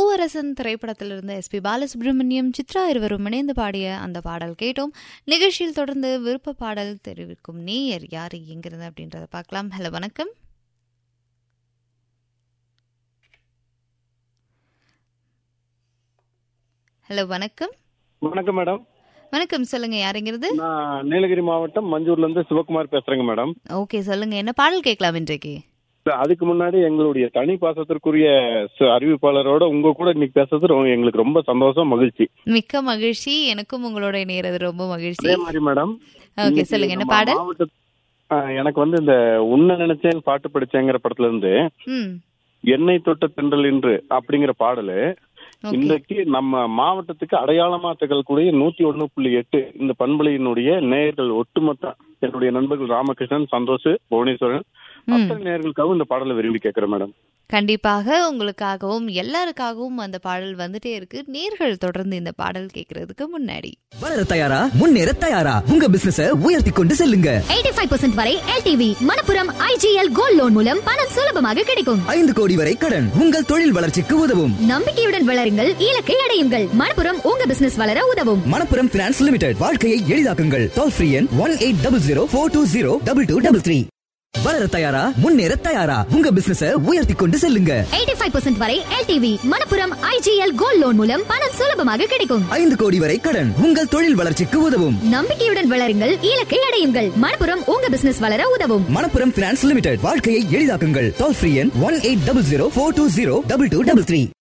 பூவரசன் திரைப்படத்திலிருந்து எஸ்பி பாலசுப்ரமணியம் சித்ரா இருவரும் இணைந்து பாடிய அந்த பாடல் கேட்டோம் நிகழ்ச்சியில் தொடர்ந்து விருப்ப பாடல் தெரிவிக்கும் நேயர் யார் எங்கிருந்து அப்படின்றத பார்க்கலாம் ஹலோ வணக்கம் ஹலோ வணக்கம் வணக்கம் மேடம் வணக்கம் சொல்லுங்க யாருங்கிறது நான் நீலகிரி மாவட்டம் மஞ்சூர்ல இருந்து சிவகுமார் பேசுறேங்க மேடம் ஓகே சொல்லுங்க என்ன பாடல் கேட்கலாம் இன்றைக்கு அதுக்கு முன்னாடி எங்களுடைய தனி பாசத்திற்குரிய ச- அறிவிப்பாளரோட உங்க கூட இன்னைக்கு பேசுறது ரொம்ப- எங்களுக்கு ரொம்ப சந்தோஷம் மகிழ்ச்சி மிக்க மகிழ்ச்சி எனக்கும் உங்களோட இணையறது ரொம்ப மகிழ்ச்சி அதே மாதிரி மேடம் ஓகே இன்னைக்கு சொல்லுங்க என்ன நம்ம பாடல் மாவட்ட- ஆ, எனக்கு வந்து இந்த உன்ன நினைச்சேன் பாட்டு படிச்சேங்கிற படத்துல இருந்து ம் என்னை தொட்ட தென்றல் என்று அப்படிங்கிற பாடலு ஓகே இன்றைக்கு நம்ம மாவட்டத்துக்கு அடையாளமா திகழக்கூடிய நூத்தி ஒண்ணு புள்ளி எட்டு இந்த பண்பலையினுடைய நேயர்கள் ஒட்டுமொத்த என்னுடைய நண்பர்கள் ராமகிருஷ்ணன் சந்தோஷ் புவனேஸ்வரன் ம் அத்தனை நேயர்களுக்காகவும் இந்த பாடலை விரும்பி கேட்கிறேன் மேடம் கண்டிப்பாக உங்களுக்காகவும் எல்லாருக்காகவும் அந்த பாடல் வந்துட்டே இருக்கு நேர்கள் தொடர்ந்து இந்த பாடல் கேட்கறதுக்கு முன்னாடி வளர தயாரா முன்னேற தயாரா உங்க பிசினஸ உயர்த்தி கொண்டு செல்லுங்க 85% வரை LTV Manappuram IGL gold loan மூலம் பணம் சுலபமாக கிடைக்கும் ஐந்து கோடி வரை கடன் உங்கள் தொழில் வளர்ச்சிக்கு உதவும் நம்பிக்கையுடன் வளருங்கள் இலக்கை அடையுங்கள் மணப்புரம் உங்க பிசினஸ் வளர உதவும் மணப்புரம் பினான்ஸ் லிமிடெட் வாழ்க்கையை எளிதாக்குங்கள் டோல் ஃப்ரீ எண் one eight double zero four two zero double two double three வளர தயாரா முன்னேற தயாரா உங்க பிசினஸ உயர்த்தி கொண்டு செல்லுங்க 85% வரை LTV Manappuram IGL gold loan மூலம் பணம் சுலபமாக கிடைக்கும் ஐந்து கோடி வரை கடன் உங்கள் தொழில் வளர்ச்சிக்கு உதவும் நம்பிக்கையுடன் வளருங்கள் இலக்கை அடையுங்கள் மணப்புரம் உங்க பிசினஸ் வளர உதவும் மணப்புரம் பினான்ஸ் லிமிடெட் வாழ்க்கையை எளிதாக்குங்கள் டோல் ஃப்ரீ எண் one eight double zero four two zero double two double three